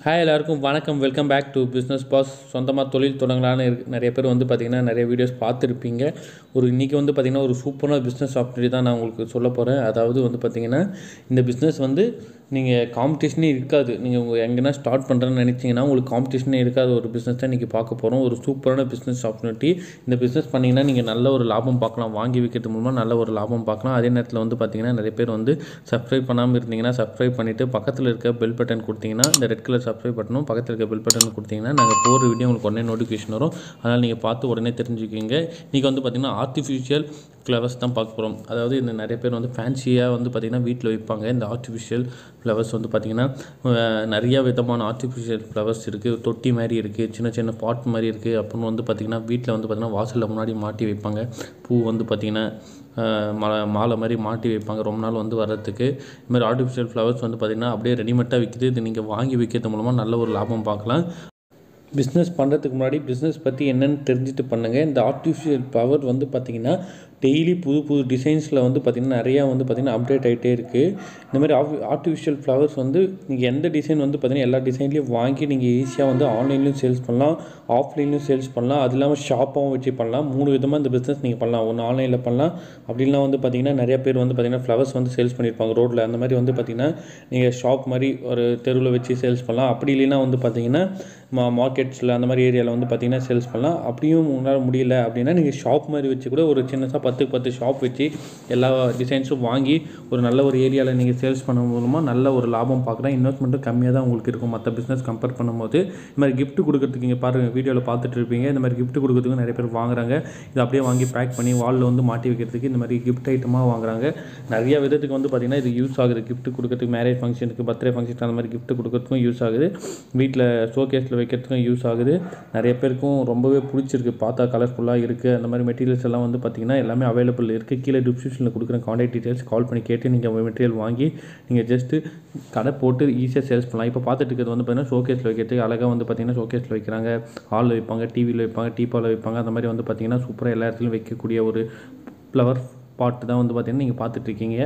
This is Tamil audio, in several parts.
ஹாய் எல்லாருக்கும் வணக்கம் welcome back to business boss சொந்தமாக தொழில் தொடங்கலான்னு இருக்கு நிறைய பேர் வந்து பார்த்திங்கன்னா நிறைய வீடியோஸ் பார்த்துருப்பீங்க ஒரு இன்றைக்கி வந்து பார்த்திங்கன்னா ஒரு சூப்பரான பிஸ்னஸ் ஆப்பர்ச்சுனிட்டி தான் நான் உங்களுக்கு சொல்ல போகிறேன் அதாவது வந்து பார்த்திங்கன்னா இந்த பிஸ்னஸ் வந்து நீங்கள் காம்படிஷனே இருக்காது நீங்கள் உங்கள் எங்கன்னா ஸ்டார்ட் பண்ணுறேன்னு நினச்சிங்கன்னா உங்களுக்கு காம்படிஷனே இருக்காத ஒரு பிஸ்னஸ் தான் இன்றைக்கி பார்க்க போகிறோம் ஒரு சூப்பரான பிஸ்னஸ் ஆப்பர்ச்சுனிட்டி இந்த பிஸ்னஸ் பண்ணிங்கன்னா நீங்கள் நல்ல ஒரு லாபம் பார்க்கலாம் வாங்கி விற்கிறது மூலமாக நல்ல ஒரு லாபம் பார்க்கலாம் அதே நேரத்தில் வந்து பார்த்திங்கன்னா நிறைய பேர் வந்து சப்ஸ்கிரைப் பண்ணாமல் இருந்தீங்கன்னா சப்ஸ்கிரைப் பண்ணிவிட்டு பக்கத்தில் இருக்க பெல் பட்டன் கொடுத்தீங்கன்னா இந்த ரெட் கலர் சப்ஸ்கிரைப் பட்டனும் பக்கத்தில் இருக்க பெல் பட்டன் கொடுத்தீங்கன்னா நாங்கள் போகிற வீடியோ உங்களுக்கு உடனே நோட்டிஃபிகேஷன் வரும் அதனால் நீங்கள் பார்த்து உடனே தெரிஞ்சுக்கிங்க இன்றைக்கி வந்து பார்த்திங்கன்னா ஆர்டிஃபிஷியல் ஃப்ளவர்ஸ் தான் பார்க்க போகிறோம் அதாவது இந்த நிறைய பேர் வந்து ஃபேன்சியாக வந்து பார்த்திங்கன்னா வீட்டில் வைப்பாங்க இந்த ஆர்டிஃபிஷியல் ஃப்ளவர்ஸ் வந்து பார்த்திங்கன்னா அஹ், நிறைய விதமான ஆர்டிஃபிஷியல் ஃப்ளவர்ஸ் இருக்குது தொட்டி மாதிரி இருக்குது சின்ன சின்ன பாட் மாதிரி இருக்குது அப்புறம் வந்து பார்த்திங்கன்னா வீட்டில் வந்து பார்த்திங்கன்னா வாசலில் முன்னாடி மாட்டி வைப்பாங்க பூ வந்து பார்த்திங்கன்னா அஹ், மலை மாலை மாதிரி மாட்டி வைப்பாங்க ரொம்ப நாள் வந்து வர்றதுக்கு இது மாதிரி ஆர்டிஃபிஷியல் ஃப்ளவர்ஸ் வந்து பார்த்திங்கன்னா அப்படியே ரெடிமேட்டாக விற்கிது இது நீங்கள் வாங்கி விற்கிறது மூலமாக நல்ல ஒரு லாபம் பார்க்கலாம் பிஸ்னஸ் பண்ணுறதுக்கு முன்னாடி பிஸ்னஸ் பற்றி என்னென்னு தெரிஞ்சுட்டு பண்ணுங்கள் இந்த ஆர்டிஃபிஷியல் பவர் வந்து பார்த்திங்கன்னா டெய்லி புது புது டிசைன்ஸில் வந்து பார்த்திங்கன்னா நிறையா வந்து பார்த்திங்கன்னா அப்டேட் ஆகிட்டே இருக்குது இந்த மாதிரி ஆஃப் ஆர்டிஃபிஷியல் ஃப்ளவர்ஸ் வந்து நீங்கள் எந்த டிசைன் வந்து பார்த்திங்கன்னா எல்லா டிசைன்லேயும் வாங்கி நீங்கள் ஈஸியாக வந்து ஆன்லைன்லேயும் சேல்ஸ் பண்ணலாம் ஆஃப்லைன்லேயும் சேல்ஸ் பண்ணலாம் அது இல்லாமல் ஷாப்பாகவும் வச்சு பண்ணலாம் மூணு விதமாக இந்த பிஸ்னஸ் நீங்கள் பண்ணலாம் ஒன்று ஆன்லைனில் பண்ணலாம் அப்படின்னா வந்து பார்த்திங்கன்னா நிறைய பேர் வந்து பார்த்திங்கன்னா ஃப்ளவர்ஸ் வந்து சேல்ஸ் பண்ணியிருப்பாங்க ரோட்டில் அந்த மாதிரி வந்து பார்த்திங்கன்னா நீங்கள் ஷாப் மாதிரி ஒரு தெருவில் வச்சு சேல்ஸ் பண்ணலாம் அப்படி இல்லைன்னா வந்து பார்த்திங்கன்னா மா மார்க்கெட்ஸில் அந்த மாதிரி ஏரியாவில் வந்து பார்த்திங்கன்னா சேல்ஸ் பண்ணலாம் அப்படியும் உங்களால் முடியல அப்படின்னா நீங்கள் ஷாப் மாதிரி வச்சு கூட ஒரு சின்னதாக பத்துக்கு பத்து ஷாப் வச்சு எல்லா டிசைன்ஸும் வாங்கி ஒரு நல்ல ஒரு ஏரியாவில் நீங்கள் சேல்ஸ் பண்ண மூலமாக நல்ல ஒரு லாபம் பார்க்கலாம் இன்வெஸ்ட்மெண்ட்டும் கம்மியாக தான் உங்களுக்கு இருக்கும் மற்ற பிஸ்னஸ் கம்பேர் பண்ணும்போது இந்த மாதிரி gift கொடுக்கறதுக்கு இங்கே பாருங்கள் வீடியோவில் பார்த்துட்டு இருப்பீங்க இந்த மாதிரி gift கொடுக்கறதுக்கு நிறைய பேர் வாங்குறாங்க இதை அப்படியே வாங்கி பேக் பண்ணி வாலில் வந்து மாட்டி வைக்கிறதுக்கு இந்த மாதிரி gift ஐட்டமாக வாங்குறாங்க நிறைய விதத்துக்கு வந்து பார்த்திங்கன்னா இது யூஸ் ஆகுது gift கொடுக்கறதுக்கு மேரேஜ் ஃபங்க்ஷனுக்கு பர்த்டே ஃபங்க்ஷனுக்கு அந்த மாதிரி gift கொடுக்கறதுக்கும் யூஸ் ஆகுது வீட்டில் ஷோகேஸில் வைக்கிறதுக்கும் யூஸ் ஆகுது நிறைய பேருக்கும் ரொம்பவே பிடிச்சிருக்கு பார்த்தா கலர்ஃபுல்லாக இருக்குது அந்த மாதிரி மெட்டீரியல்ஸ் எல்லாம் வந்து பார்த்திங்கன்னா எல்லாமே அவைலபிள் இருக்குது கீழே டிஸ்கிரிப்ஷனில் கொடுக்குற காண்டாக்ட் டீட்டெயில்ஸ் கால் பண்ணி கேட்டு நீங்கள் மெட்டீரியல் வாங்கி நீங்கள் ஜஸ்ட்டு கடை போட்டு ஈஸியாக சேல்ஸ் பண்ணலாம் இப்போ பார்த்துட்டு இருக்கிறது வந்து பார்த்திங்கன்னா ஷோகேஸில் வைக்கிறதுக்கு அழகாக வந்து பார்த்திங்கன்னா ஷோகேஸில் வைக்கிறாங்க ஹாலில் வைப்பாங்க டிவியில் வைப்பாங்க டீப்பாவில் வைப்பாங்க அந்த மாதிரி வந்து பார்த்திங்கன்னா சூப்பராக எல்லா இடத்துலையும் வைக்கக்கூடிய ஒரு ஃப்ளவர் பாட்டு தான் வந்து பார்த்திங்கன்னா நீங்கள் பார்த்துட்ருக்கீங்க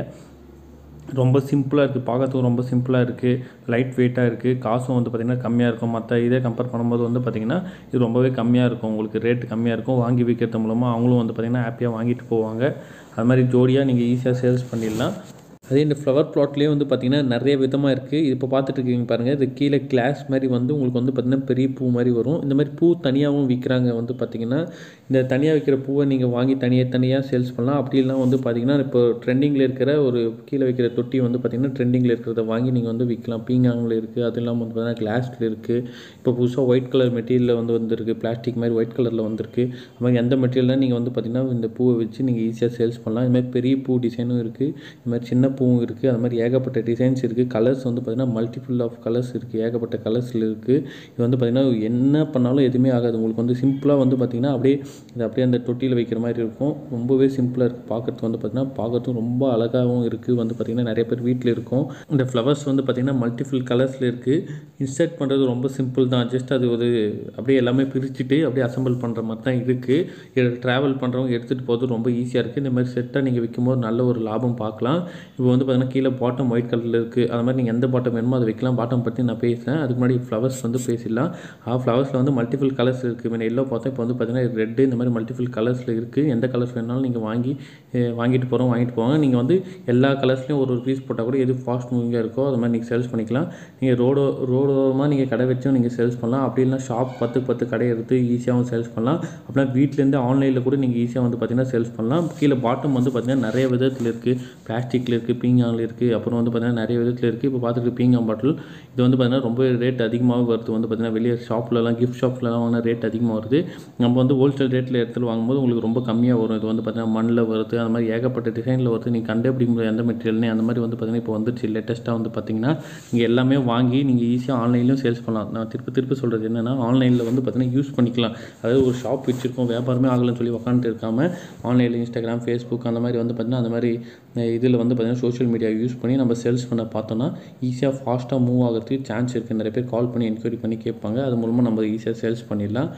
ரொம்ப சிம்பிளாக இருக்குது பார்க்கறதுக்கு ரொம்ப சிம்பிளாக இருக்குது லைட் வெயிட்டாக இருக்குது காசும் வந்து பார்த்திங்கன்னா கம்மியாக இருக்கும் மற்ற இதே கம்பேர் பண்ணும்போது வந்து பார்த்திங்கன்னா இது ரொம்பவே கம்மியாக இருக்கும் உங்களுக்கு ரேட் கம்மியாக இருக்கும் வாங்கி விற்கிறது மூலமாக அவங்களும் வந்து பார்த்திங்கன்னா ஹாப்பியாக வாங்கிட்டு போவாங்க அது மாதிரி ஜோடியாக நீங்கள் ஈஸியாக சேல்ஸ் பண்ணிடலாம் அதே இந்த ஃப்ளவர் ப்ளாட்லேயே வந்து பார்த்திங்கன்னா நிறைய விதமாக இருக்குது இப்போ பார்த்துட்டு இருக்கீங்க பாருங்கள் இது கீழே கிளாஸ் மாதிரி வந்து உங்களுக்கு வந்து பார்த்திங்கன்னா பெரிய பூ மாதிரி வரும் இந்த மாதிரி பூ தனியாகவும் விற்கிறாங்க வந்து பார்த்திங்கன்னா இந்த தனியாக விற்கிற பூவை நீங்கள் வாங்கி தனியாக தனியாக சேல்ஸ் பண்ணலாம் அப்படி இல்லைனா வந்து பார்த்திங்கன்னா இப்போ ட்ரெண்டிங்கில் இருக்கிற ஒரு கீழே வைக்கிற தொட்டி வந்து பார்த்திங்கன்னா ட்ரெண்டிங்கில் இருக்கிறத வாங்கி நீங்கள் வந்து விற்கலாம் பீங்காங்கில் இருக்குது அது இல்லாமல் வந்து பார்த்திங்கன்னா கிளாஸில் இருக்குது இப்போ புதுசாக ஒயிட் கலர் மெட்டீரியலில் வந்து வந்திருக்கு பிளாஸ்டிக் மாதிரி ஒயிட் கலரில் வந்திருக்கு அது மாதிரி எந்த மெட்டீரியல்லாம் நீங்கள் வந்து பார்த்திங்கன்னா இந்த பூவை வச்சு நீங்கள் ஈஸியாக சேல்ஸ் பண்ணலாம் இது மாதிரி பெரிய பூ டிசைனும் இருக்குது இது மாதிரி சின்ன பூவும் இருக்குது அது மாதிரி ஏகப்பட்ட டிசைன்ஸ் இருக்குது கலர்ஸ் வந்து பார்த்திங்கன்னா மல்டிபிள் ஆஃப் கலர்ஸ் இருக்குது ஏகப்பட்ட கலர்ஸில் இருக்குது இது வந்து பார்த்திங்கன்னா என்ன பண்ணாலும் எதுவுமே ஆகாது உங்களுக்கு வந்து சிம்பிளாக வந்து பார்த்திங்கன்னா அப்படியே இது அப்படியே அந்த தொட்டியில் வைக்கிற மாதிரி இருக்கும் ரொம்பவே சிம்பிளாக இருக்குது பார்க்கறதுக்கு வந்து பார்த்திங்கன்னா பார்க்கறதுக்கும் ரொம்ப அழகாகவும் இருக்குது வந்து பார்த்திங்கன்னா நிறைய பேர் வீட்டில் இருக்கும் இந்த ஃப்ளவர்ஸ் வந்து பார்த்திங்கன்னா மல்டிபிள் கலர்ஸில் இருக்குது இன்சர்ட் பண்ணுறது ரொம்ப சிம்பிள் தான் ஜஸ்ட் அது ஒரு அப்படியே எல்லாமே பிரிச்சுட்டு அப்படியே அசம்பிள் பண்ணுற மாதிரி தான் இருக்குது ட்ராவல் பண்ணுறவங்க எடுத்துகிட்டு போகிறது ரொம்ப ஈஸியாக இருக்குது இந்த மாதிரி செட்டாக நீங்கள் விற்கும்போது நல்ல ஒரு லாபம் பார்க்கலாம் இப்போ வந்து பார்த்திங்கன்னா கீழே பாட்டம் ஒயிட் கலரில் இருக்குது அது மாதிரி நீங்கள் எந்த பாட்டம் வேணுமோ அதை வைக்கலாம் பாட்டம் பற்றி நான் பேசுகிறேன் அதுக்கு முன்னாடி ஃப்ளவர்ஸ் வந்து பேசிடலாம் ஆ ஃப்ளவர்ஸில் வந்து மல்டிபிள் கலர்ஸ் இருக்குது முன்ன எல்லோ பார்த்தா இப்போ வந்து பார்த்திங்கன்னா ரெட்டு இந்த மாதிரி மல்டிபிள் கலர்ஸில் இருக்குது எந்த கலர்ஸ் வேணாலும் நீங்கள் வாங்கி அஹ், வாங்கிட்டு போகிறோம் வாங்கிட்டு போவாங்க நீங்கள் வந்து எல்லா கலர்ஸ்லையும் ஒரு ஒரு பீஸ் போட்டால் கூட எது ஃபாஸ்ட் மூவிங்காக இருக்கோ அது மாதிரி நீங்கள் சேல்ஸ் பண்ணிக்கலாம் நீங்கள் ரோடு ரோடோரமாக நீங்கள் கடை வச்சும் நீங்கள் சேல்ஸ் பண்ணலாம் அப்படி இல்லைனா ஷாப் பத்து பத்து கடை எடுத்து ஈஸியாகவும் சேல்ஸ் பண்ணலாம் அப்படின்னா வீட்டிலேருந்து ஆன்லைனில் கூட நீங்கள் ஈஸியாக வந்து பார்த்திங்கன்னா சேல்ஸ் பண்ணலாம் கீழே பாட்டம் வந்து பார்த்திங்கன்னா நிறைய விதத்தில் இருக்குது பிளாஸ்டிக்கில் இருக்குது பீங்கானில் இருக்குது அப்புறம் வந்து பார்த்திங்கன்னா நிறைய விதத்தில் இருக்குது இப்போ பார்த்துட்டு பீங்கான் பாட்டில் இது வந்து பார்த்திங்கன்னா ரொம்ப ரேட் அதிகமாக வருது வந்து பார்த்திங்கன்னா வெளியே ஷாப்லலாம் கிஃப்ட் ஷாப்லலாம் வாங்கினா ரேட் அதிகமாக வருது நம்ம வந்து ஹோல்சேல் ரேட்டில் எடுத்துகிட்டு வாங்கும்போது உங்களுக்கு ரொம்ப கம்மியாக வரும் இது வந்து பார்த்திங்கன்னா மண்ணில் வருது அந்த மாதிரி ஏகப்பட்ட டிசைனில் வருது நீங்கள் கண்டுபிடிக்க முடியாது எந்த மெட்டீரியல்னே அந்த மாதிரி வந்து பார்த்திங்கன்னா இப்போ வந்துச்சு லேட்டஸ்ட்டாக வந்து பார்த்திங்கன்னா நீங்கள் எல்லாமே வாங்கி நீங்கள் ஈஸியாக ஆன்லைன்லையும் சேல்ஸ் பண்ணலாம் நான் திருப்பி திருப்பி சொல்கிறது என்னென்னா ஆன்லைனில் வந்து பார்த்திங்கன்னா யூஸ் பண்ணிக்கலாம் அதாவது ஒரு ஷாப் வச்சுருக்கோம் வியாபாரமே ஆகலைன்னு சொல்லி உட்காந்துட்டு இருக்காமல் ஆன்லைனில் இன்ஸ்டாகிராம் ஃபேஸ்புக் அந்த மாதிரி வந்து பார்த்திங்கன்னா அந்த மாதிரி இதில் வந்து பார்த்திங்கன்னா சோஷியல் மீடியா யூஸ் பண்ணி நம்ம சேல்ஸ் பண்ண பார்த்தோன்னா ஈஸியாக ஃபாஸ்ட்டாக மூவ் ஆகிறதுக்கு சான்ஸ் இருக்குது நிறைய பேர் கால் பண்ணி என்கொயரி பண்ணி கேட்பாங்க அது மூலமாக நம்ம ஈஸியாக சேல்ஸ் பண்ணிடலாம்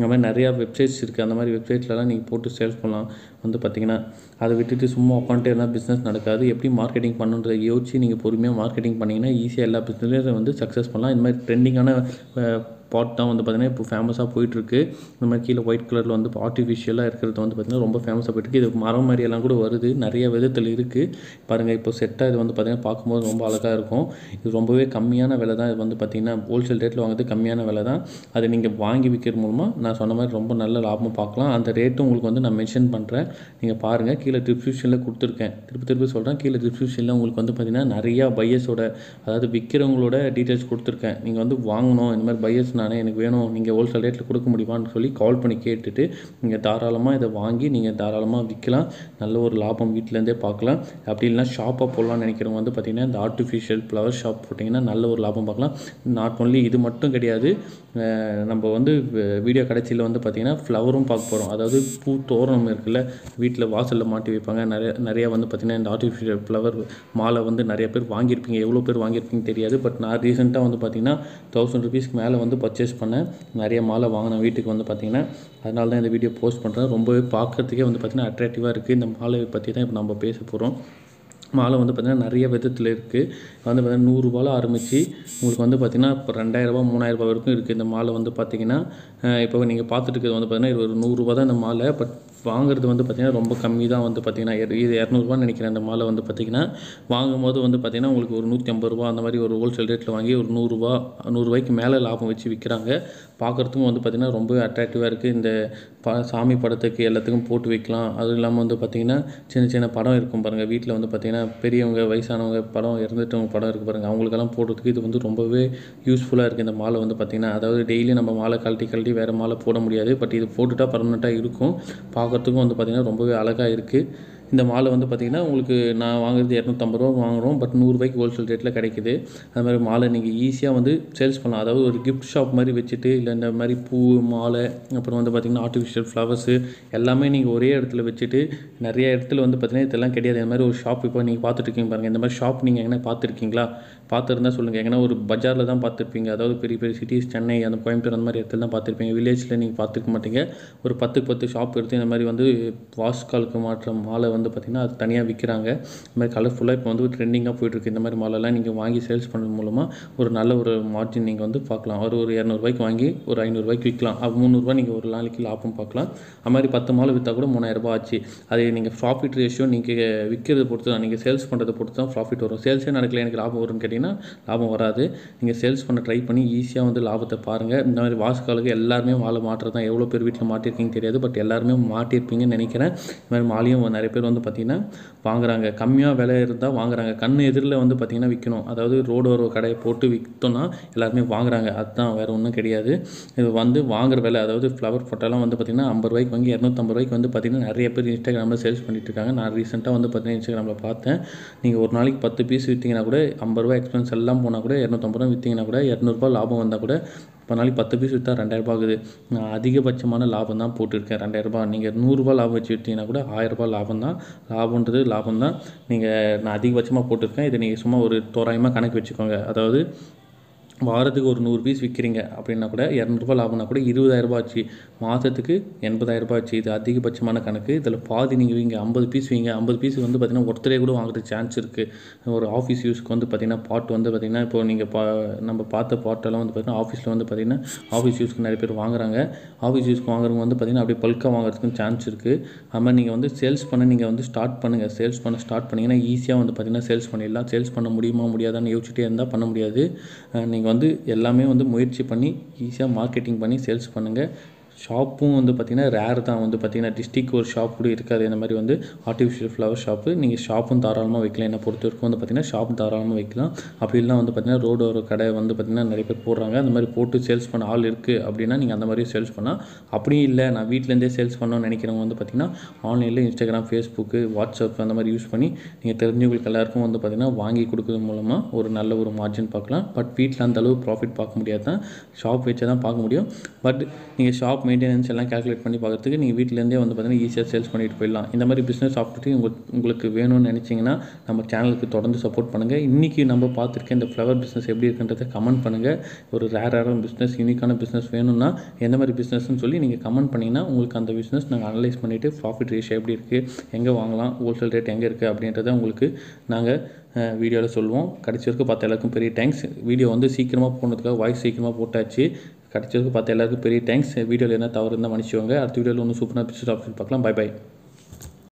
இந்த மாதிரி நிறையா வெப்சைட்ஸ் இருக்குது அந்த மாதிரி வெப்சைட்லலாம் நீங்கள் போட்டு சேல்ஸ் பண்ணலாம் வந்து பார்த்தீங்கன்னா அதை விட்டுட்டு சும்மா உட்காந்துட்டே இருந்தால் பிஸ்னஸ் நடக்காது எப்படி மார்க்கெட்டிங் பண்ணுன்றதை யோசிச்சு நீங்கள் பொறுமையாக மார்க்கெட்டிங் பண்ணிங்கன்னா ஈஸியாக எல்லா பிஸ்னஸ்லையும் வந்து சக்ஸஸ் பண்ணலாம் இந்த மாதிரி ட்ரெண்டிங்கான பாட் தான் வந்து பார்த்திங்கன்னா இப்போ ஃபேமஸாக போயிட்டுருக்கு இந்த மாதிரி கீழே ஒயிட் கலரில் வந்து ஆர்டிஃபிஷியலாக இருக்கிறது வந்து பார்த்திங்கன்னா ரொம்ப ஃபேமஸாக போயிட்டுருக்கு இது மரம் மாதிரி எல்லாம் கூட வருது நிறைய விதத்தில் இருக்குது பாருங்கள் இப்போ செட்டாக இது வந்து பார்த்திங்கன்னா பார்க்கும்போது ரொம்ப அழகாக இருக்கும் இது ரொம்பவே கம்மியான விலை தான் இது வந்து பார்த்திங்கன்னா ஹோல்சேல் ரேட்டில் வாங்குறது கம்மியான விலை தான் அதை நீங்கள் வாங்கி விற்கிறது மூலமாக நான் சொன்ன மாதிரி ரொம்ப நல்ல லாபம் பார்க்கலாம் அந்த ரேட்டும் உங்களுக்கு வந்து நான் மென்ஷன் பண்ணுறேன் நீங்கள் பாருங்கள் கீழே டிஸ்கிரிப்ஷனில் கொடுத்துருக்கேன் திருப்பி திருப்பி சொல்கிறேன் கீழே டிஸ்கிரிப்ஷனில் உங்களுக்கு வந்து பார்த்திங்கன்னா நிறையா பையர்ஸோட அதாவது விற்கிறவங்களோட டீட்டெயில்ஸ் கொடுத்துருக்கேன் நீங்கள் வந்து வாங்கணும் இந்த மாதிரி பையர்ஸ் நானே எனக்கு வேணும் நீங்கள் ஹோல்சேல் ரேட்டில் கொடுக்க முடியுமான்னு சொல்லி கால் பண்ணி கேட்டுட்டு நீங்கள் தாராளமாக இதை வாங்கி நீங்கள் தாராளமாக விற்கலாம் நல்ல ஒரு லாபம் வீட்டிலேருந்தே பார்க்கலாம் அப்படி இல்லைனா ஷாப்பாக போடலாம்னு நினைக்கிறவங்க வந்து பார்த்திங்கன்னா இந்த ஆர்டிஃபிஷியல் ஃப்ளவர் ஷாப் போட்டிங்கன்னா நல்ல ஒரு லாபம் பார்க்கலாம் நாட் ஒன்லி இது மட்டும் கிடையாது அஹ் நம்ம வந்து வீடியோ கடைசியில் வந்து பார்த்திங்கன்னா ஃப்ளவரும் பார்க்க போகிறோம் அதாவது பூ தோரணம் இருக்குல்ல வீட்டில் வாசலில் மாட்டி வைப்பாங்க நிறைய நிறையா வந்து பார்த்திங்கன்னா இந்த ஆர்டிஃபிஷியல் ஃப்ளவர் மாலை வந்து நிறைய பேர் வாங்கியிருப்பீங்க எவ்வளோ பேர் வாங்கியிருப்பீங்க தெரியாது பட் நான் ரீசெண்டாக வந்து பார்த்திங்கன்னா தௌசண்ட் ருபீஸ்க்கு மேலே வந்து பர்ச்சேஸ் பண்ணேன் நிறைய மாலை வாங்கினேன் வீட்டுக்கு வந்து பார்த்திங்கன்னா அதனால தான் இந்த வீடியோ போஸ்ட் பண்ணுறேன் ரொம்பவே பார்க்கறதுக்கே வந்து பார்த்திங்கன்னா அட்ராக்டிவாக இருக்குது இந்த மாலை பற்றி தான் இப்போ நம்ம பேச போகிறோம் மாலை வந்து பார்த்திங்கன்னா நிறைய விதத்தில் இருக்குது வந்து பார்த்திங்கன்னா நூறுரூபால ஆரம்பித்து உங்களுக்கு வந்து பார்த்திங்கன்னா இப்போ ரெண்டாயிரரூபா மூணாயிரரூபா வரைக்கும் இருக்குது இந்த மாலை வந்து பார்த்திங்கன்னா அஹ் இப்போ நீங்கள் பார்த்துட்டு இருக்கிறது வந்து பார்த்திங்கன்னா இது ஒரு நூறுரூவா தான் இந்த மாலை பட் வாங்குறது வந்து பார்த்திங்கன்னா ரொம்ப கம்மி தான் வந்து பார்த்திங்கன்னா இரு- இது இரநூறுபான்னு நினைக்கிறேன் இந்த மாலை வந்து பார்த்திங்கன்னா வாங்கும்போது வந்து பார்த்திங்கன்னா உங்களுக்கு ஒரு நூற்றி ஐம்பது ரூபா அந்த மாதிரி ஒரு ஹோல்சேல் ரேட்டில் வாங்கி ஒரு நூறுரூவா நூறுரூவாய்க்கு மேலே லாபம் வச்சு விற்கிறாங்க பார்க்குறதுக்கும் வந்து பார்த்திங்கன்னா ரொம்பவே அட்ராக்டிவாக இருக்குது இந்த ப சாமி படத்துக்கு எல்லாத்துக்கும் போட்டு வைக்கலாம் அதுவும் இல்லாமல் வந்து பார்த்திங்கன்னா சின்ன சின்ன படம் இருக்கும் பாருங்கள் வீட்டில் வந்து பார்த்திங்கன்னா பெரியவங்க வயசானவங்க படம் இறந்துட்டவங்க படம் இருக்குது பாருங்கள் அவங்களுக்கெல்லாம் போடுறதுக்கு இது வந்து ரொம்பவே யூஸ்ஃபுல்லாக இருக்குது இந்த மாலை வந்து பார்த்திங்கன்னா அதாவது டெய்லி நம்ம மாலை கழட்டி கழட்டி வேறு மாலை போட முடியாது பட் இது போட்டுட்டா பர்மனெண்ட்டாக இருக்கும் பார்க்குறதுக்கும் வந்து பார்த்திங்கன்னா ரொம்பவே அழகாக இருக்குது இந்த மாலை வந்து பார்த்திங்கன்னா உங்களுக்கு நான் வாங்குறது இரநூத்தம்பது ரூபா வாங்குறோம் பட் நூறுரூபாய்க்கு ஹோல்சேல் ரேட்டில் கிடைக்குது அது மாதிரி மாலை நீங்கள் ஈஸியாக வந்து சேல்ஸ் பண்ணலாம் அதாவது ஒரு கிஃப்ட் ஷாப் மாதிரி வச்சுட்டு இல்லை இந்த மாதிரி பூ மாலை அப்புறம் வந்து பார்த்திங்கன்னா ஆர்டிஃபிஷியல் ஃப்ளவர்ஸு எல்லாமே நீங்கள் ஒரே இடத்துல வச்சுட்டு நிறைய இடத்துல வந்து பார்த்திங்கன்னா இதெல்லாம் கிடையாது இந்த மாதிரி ஒரு ஷாப் இப்போ நீங்கள் பார்த்துட்டு இருக்கீங்க பாருங்கள் இந்த மாதிரி ஷாப் நீங்கள் எங்கன்னா பார்த்துருக்கீங்களா பார்த்துருந்தா சொல்லுங்கள் எங்கன்னா ஒரு பஜாரில் தான் பார்த்துருப்பீங்க அதாவது பெரிய பெரிய சிட்டிஸ் சென்னை அந்த கோயம்புத்தூர் அந்த மாதிரி இடத்துல தான் பார்த்துருப்பீங்க வில்லேஜில் நீங்கள் பார்த்துருக்க மாட்டீங்க ஒரு பத்துக்கு பத்து ஷாப் எடுத்து இந்த மாதிரி வந்து வாஸ்காலுக்கு மாற்ற மாலை வந்து பார்த்திங்கன்னா அது தனியாக விற்கிறாங்க இந்த மாதிரி கலர்ஃபுல்லாக இப்போ வந்து ட்ரெண்டிங்காக போயிட்டுருக்கு இந்த மாதிரி மாலைலாம் நீங்கள் வாங்கி சேல்ஸ் பண்ணுறது மூலமாக ஒரு நல்ல ஒரு மார்ஜின் நீங்கள் வந்து பார்க்கலாம் ஒரு ஒரு இரநூறுபாய்க்கு வாங்கி ஒரு ஐநூறுரூவாய்க்கு விற்கலாம் அது முந்நூறுரூவா நீங்கள் ஒரு நாளைக்கு லாபம் பார்க்கலாம் அது மாதிரி பத்து மாலை விற்றா கூட மூணாயிரரூபா ஆச்சு அது நீங்கள் ப்ராஃபிட் ரேஷியோ நீங்கள் விற்கிறத பொறுத்து தான் நீங்கள் சேல்ஸ் பண்ணுறதை பொறுத்து தான் ப்ராஃபிட் வரும் சேல்ஸே நடக்கல எனக்கு லாபம் வரும்னு கேட்டிங்கன்னா லாபம் வராது நீங்கள் சேல்ஸ் பண்ண ட்ரை பண்ணி ஈஸியாக வந்து லாபத்தை பாருங்கள் இந்த மாதிரி வாசுக்காலுக்கு எல்லாருமே மாலை மாட்டுறது தான் எவ்வளோ பேர் வீட்டில் மாட்டிருக்கீங்க தெரியாது பட் எல்லாருமே மாட்டியிருப்பீங்கன்னு நினைக்கிறேன் இந்த மாதிரி மாலையும் நிறைய பேர் வந்து பார்த்திங்கன்னா வாங்குறாங்க கம்மியாக விலை இருந்தால் வாங்குறாங்க கண் எதிரில் வந்து பார்த்திங்கன்னா விற்கணும் அதாவது ரோடு ஒரு கடையை போட்டு விற்றோன்னா எல்லாருமே வாங்குறாங்க அதுதான் வேறு ஒன்றும் கிடையாது இது வந்து வாங்குற விலை அதாவது ஃப்ளவர் ஃபோட்டோலாம் வந்து பார்த்திங்கன்னா ஐம்பது ரூபாய்க்கு வாங்கி இரநூத்தம்பது ரூபாய்க்கு வந்து பார்த்திங்கன்னா நிறைய பேர் இன்ஸ்டாகிராமில் சேல்ஸ் பண்ணிட்டு இருக்காங்க நான் ரீசெண்டாக வந்து பார்த்திங்கன்னா இன்ஸ்டாகிராமில் பார்த்தேன் நீங்கள் ஒரு நாளைக்கு பத்து பீஸ் விற்றீங்கன்னா கூட ஐம்பது ரூபா எக்ஸ்பென்ஸ் எல்லாம் போனால் கூட இரநூத்தம்பது ரூபா விற்றீங்கன்னா கூட இரநூறுபா லாபம் வந்தால் கூட இப்போ நாளைக்கு பத்து பீஸ் விற்றா ரெண்டாயிரரூபா ஆகுது நான் அதிகபட்சமான லாபம் தான் போட்டிருக்கேன் ரெண்டாயிரரூபா நீங்கள் நூறுரூபா லாபம் வச்சு விற்றீங்கன்னா கூட ஆயிரரூபா லாபம் தான் லாபன்றது லாபம் தான் நீங்கள் நான் அதிகபட்சமாக போட்டிருக்கேன் இதை நீங்கள் சும்மா ஒரு தோராயமாக கணக்கு வச்சுக்கோங்க அதாவது வாரத்துக்கு ஒரு நூறு பீஸ் விற்கிறீங்க அப்படின்னா கூட இரநூறுபா லாபம்னா கூட இருபதாயிரரூபா ஆச்சு மாதத்துக்கு எண்பதாயிரரூபா ஆச்சு இது அதிகபட்சமான கணக்கு இதில் பாதி நீங்கள் வைங்க ஐம்பது பீஸ் வைங்க ஐம்பது பீஸ் வந்து பார்த்திங்கன்னா ஒருத்தரே கூட வாங்குறதுக்கு சான்ஸ் இருக்குது ஒரு ஆஃபீஸ் யூஸ்க்கு வந்து பார்த்திங்கன்னா பாட் வந்து பார்த்திங்கன்னா இப்போ நீங்கள் பா நம்ம பார்த்த பாட்டெல்லாம் வந்து பார்த்திங்கன்னா ஆஃபீஸில் வந்து பார்த்திங்கன்னா ஆஃபீஸ் யூஸ்க்கு நிறைய பேர் வாங்குறாங்க ஆஃபீஸ் யூஸ்க்கு வாங்குறவங்க வந்து பார்த்திங்கன்னா அப்படியே பல்காக வாங்குறதுக்கும் சான்ஸ் இருக்குது அது மாதிரி நீங்கள் வந்து சேல்ஸ் பண்ண நீங்கள் வந்து ஸ்டார்ட் பண்ணுங்கள் சேல்ஸ் பண்ண ஸ்டார்ட் பண்ணிங்கன்னா ஈஸியாக வந்து பார்த்திங்கன்னா சேல்ஸ் பண்ணிடலாம் சேல்ஸ் பண்ண முடியுமா முடியாதான்னு யோசிச்சுட்டே இருந்தால் பண்ண முடியாது நீங்கள் வந்து எல்லாமே வந்து முயற்சி பண்ணி ஈஸியாக மார்க்கெட்டிங் பண்ணி சேல்ஸ் பண்ணுங்கள் ஷாப்பும் வந்து பார்த்திங்கன்னா ரேர் தான் வந்து பார்த்திங்கன்னா டிஸ்ட்ரிக் ஒரு ஷாப் கூட இருக்காது இந்த மாதிரி வந்து ஆர்டிஃபிஷியல் ஃப்ளவர் ஷாப்பு நீங்கள் ஷாப்பும் தாராளமாக வைக்கலாம் என்னை பொறுத்த வரைக்கும் வந்து பார்த்திங்கன்னா ஷாப் தாராளமாக வைக்கலாம் அப்படி இல்லைனா வந்து பார்த்திங்கன்னா ரோடு ஒரு கடை வந்து பார்த்திங்கன்னா நிறைய பேர் போடுறாங்க அந்த மாதிரி போட்டு சேல்ஸ் பண்ண ஆள் இருக்குது அப்படின்னா நீங்கள் அந்த மாதிரி சேல்ஸ் பண்ணால் அப்படியும் இல்லை நான் வீட்டிலேருந்தே சேல்ஸ் பண்ணணும்னு நினைக்கிறவங்க வந்து பார்த்திங்கன்னா ஆன்லைனில் இன்ஸ்டாகிராம் ஃபேஸ்புக்கு வாட்ஸ்அப் அந்த மாதிரி யூஸ் பண்ணி நீங்கள் தெரிஞ்சவங்களுக்கு எல்லாருக்கும் வந்து பார்த்திங்கன்னா வாங்கி கொடுக்குறது மூலமாக ஒரு நல்ல ஒரு மார்ஜின் பார்க்கலாம் பட் வீட்டில் அந்த அளவு ப்ராஃபிட் பார்க்க முடியாது தான் ஷாப் வச்சு தான் பார்க்க முடியும் பட் நீங்கள் ஷாப் மெயின்டெனன்ஸ் எல்லாம் கேல்குலேட் பண்ணி பார்க்கறதுக்கு நீங்கள் வீட்டிலேருந்தே வந்து பார்த்தீங்கன்னா ஈஸியாக சேல்ஸ் பண்ணிட்டு போயிடலாம் இந்த மாதிரி பிஸ்னஸ் ஆப்பர்ச்சுனிட்டி உங்களுக்கு உங்களுக்கு வேணும்னு நினச்சிங்கன்னா நம்ம சேனலுக்கு தொடர்ந்து சப்போர்ட் பண்ணுங்கள் இன்றைக்கி நம்ம பார்த்துருக்க இந்த ஃப்ளவர் பிஸ்னஸ் எப்படி இருக்குன்றதை கமெண்ட் பண்ணுங்கள் ஒரு ரேரான பிஸ்னஸ் யூனிக்கான பிஸ்னஸ் வேணும்னா எந்த மாதிரி பிஸ்னஸ்னு சொல்லி நீங்கள் கமெண்ட் பண்ணிங்கன்னா உங்களுக்கு அந்த பிஸ்னஸ் நாங்கள் அனலைஸ் பண்ணிவிட்டு ப்ராஃபிட் ரேஷியோ எப்படி இருக்குது எங்கே வாங்கலாம் ஹோல்சேல் ரேட் எங்கே இருக்குது அப்படின்றத உங்களுக்கு நாங்கள் வீடியோவில் சொல்லுவோம் கடைசி வரைக்கும் பார்த்த எல்லாருக்கும் பெரிய தேங்க்ஸ் வீடியோ வந்து சீக்கிரமாக போனதுக்காக வாய்ஸ் சீக்கிரமாக போட்டாச்சு கடைசி வரைக்கும் பார்த்த எல்லாருக்கும் பெரிய தேங்க்ஸ் வீடியோவில் என்ன தவறு இருந்தால் மன்னிச்சுவாங்க அடுத்த வீடியோவில் ஒன்றும் சூப்பராக பிஸ்னஸ் ஆப்ஷன் பார்க்கலாம் பை பை